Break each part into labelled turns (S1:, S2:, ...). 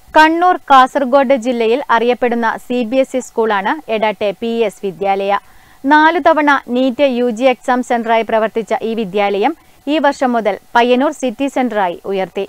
S1: കണ്ണൂർ കാസർഗോഡ് ജില്ലയിൽ അറിയപ്പെടുന്ന C B S E സ്കൂളാണ് എഡാട്ടെ പി എസ് വിദ്യാലയ നാലു തവണ നീറ്റ് യു ജി എക്സാം സെന്ററായി പ്രവർത്തിച്ച ഈ വിദ്യാലയം ഈ വർഷം മുതൽ പയ്യന്നൂർ സിറ്റി സെന്ററായി ഉയർത്തി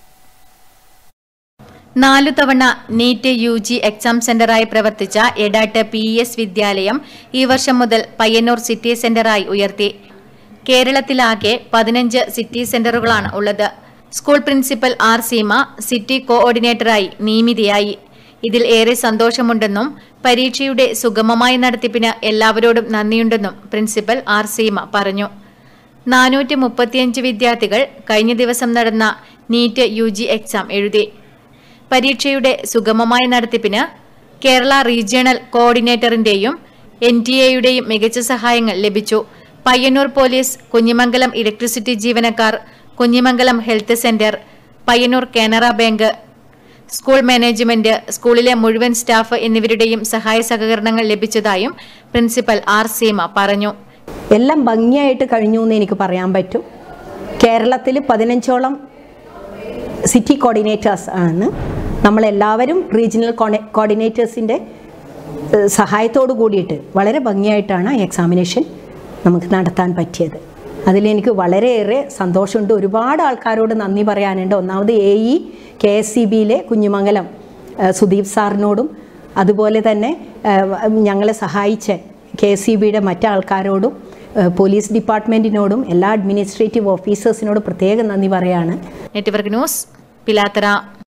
S1: നാലു തവണ നീറ്റ് യു ജി എക്സാം സെന്ററായി പ്രവർത്തിച്ച എഡാട്ട് പി എസ് വിദ്യാലയം ഈ വർഷം മുതൽ പയ്യന്നൂർ സിറ്റി സെന്ററായി ഉയർത്തി കേരളത്തിലാകെ പതിനഞ്ച് സിറ്റി സെന്ററുകളാണ് ഉള്ളത് school principal R Seema city കോഓർഡിനേറ്ററായി നിയമിതയായി ഇതിൽ ഏറെ സന്തോഷമുണ്ടെന്നും പരീക്ഷയുടെ സുഗമമായ നടത്തിപ്പിന് എല്ലാവരോടും നന്ദിയുണ്ടെന്നും പ്രിൻസിപ്പൽ ആർ സീമ പറഞ്ഞു നാനൂറ്റി മുപ്പത്തിയഞ്ച് വിദ്യാർത്ഥികൾ കഴിഞ്ഞ ദിവസം നടന്ന നീറ്റ് യു ജി എക്സാം എഴുതി പരീക്ഷയുടെ സുഗമമായ നടത്തിപ്പിന് കേരള റീജിയണൽ കോർഡിനേറ്ററിന്റെയും എൻ ടി എയുടെയും മികച്ച സഹായങ്ങൾ ലഭിച്ചു പയ്യന്നൂർ പോലീസ് കുഞ്ഞിമംഗലം ഇലക്ട്രിസിറ്റി ജീവനക്കാർ Kunhimangalam health centre Payyanur Canara bank school management സ്കൂളിലെ മുഴുവൻ സ്റ്റാഫ് എന്നിവരുടെയും സഹായ സഹകരണങ്ങൾ ലഭിച്ചതായും പ്രിൻസിപ്പൽ ആർ സീമ പറഞ്ഞു
S2: എല്ലാം ഭംഗിയായിട്ട് കഴിഞ്ഞു എന്ന് എനിക്ക് പറയാൻ പറ്റും കേരളത്തിൽ പതിനഞ്ചോളം സിറ്റി കോർഡിനേറ്റേഴ്സ് ആണ് നമ്മളെല്ലാവരും റീജിയണൽ കോർഡിനേറ്റേഴ്സിൻ്റെ സഹായത്തോടു കൂടിയിട്ട് വളരെ ഭംഗിയായിട്ടാണ് ഈ എക്സാമിനേഷൻ നമുക്ക് നടത്താൻ പറ്റിയത് അതിലെനിക്ക് വളരെയേറെ സന്തോഷമുണ്ട് ഒരുപാട് ആൾക്കാരോട് നന്ദി പറയാനുണ്ട് ഒന്നാമത് A E K S C ബിയിലെ കുഞ്ഞുമംഗലം ഏഹ് സുദീപ് സാറിനോടും അതുപോലെ തന്നെ ഏഹ് ഞങ്ങളെ സഹായിച്ച കെ എസ് സി ബിയുടെ മറ്റാൾക്കാരോടും ഏഹ് പോലീസ് ഡിപ്പാർട്ട്മെൻറ്റിനോടും എല്ലാ അഡ്മിനിസ്ട്രേറ്റീവ് ഓഫീസേഴ്സിനോടും പ്രത്യേകം നന്ദി പറയാണ്
S1: നെറ്റ്വർക്ക് ന്യൂസ് പിലാത്തറ